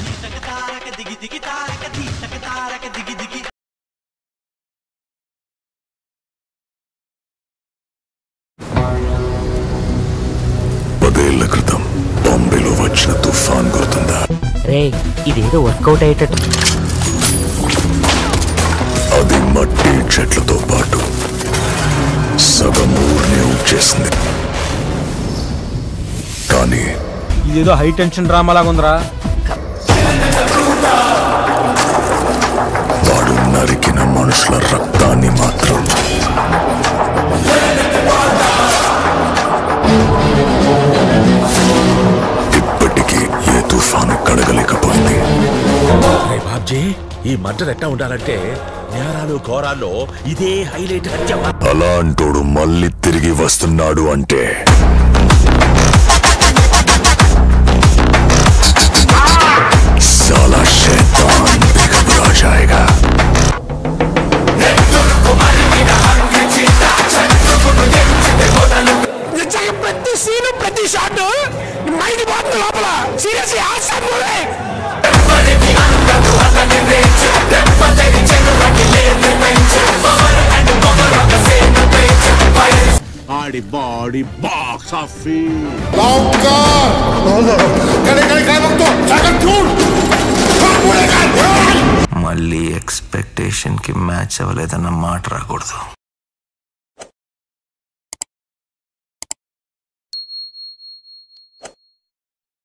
పదేళ్ల క్రితం బాంబేలో వచ్చిన తుఫాన్ గుర్తుందా రే ఇదేదో వర్కౌట్ అయ్యేటట్టు అది మట్టి చెట్లతో పాటు సగం ఊరిని వచ్చేసింది కానీ ఇదేదో హై టెన్షన్ డ్రామా లాగా ఉందిరా వాడు నరికిన మనుషుల రక్తాన్ని మాత్రం ఇప్పటికీ ఏ తుఫాను కడగలేకపోయింది రే బాబ్జీ ఈ మర్డర్ ఎట్టా ఉండాలంటే నేరాలు ఘోరాల్లో ఇదే హైలైట్ హత్య అలాంటోడు మళ్ళీ తిరిగి వస్తున్నాడు అంటే साला शैतान बेघबरा जाएगा ప్రతి సీను ప్రతి షాట్ మైండ్ పోతుంది లోపల సీరియస్లీ ఆసమ్ మూవీ ఆడి బాడీ బాక్స్ ఆఫీస్ మళ్ళీ ఎక్స్పెక్టేషన్ కి మ్యాచ్ అవ్వలేదన్న మాట రాకూడదు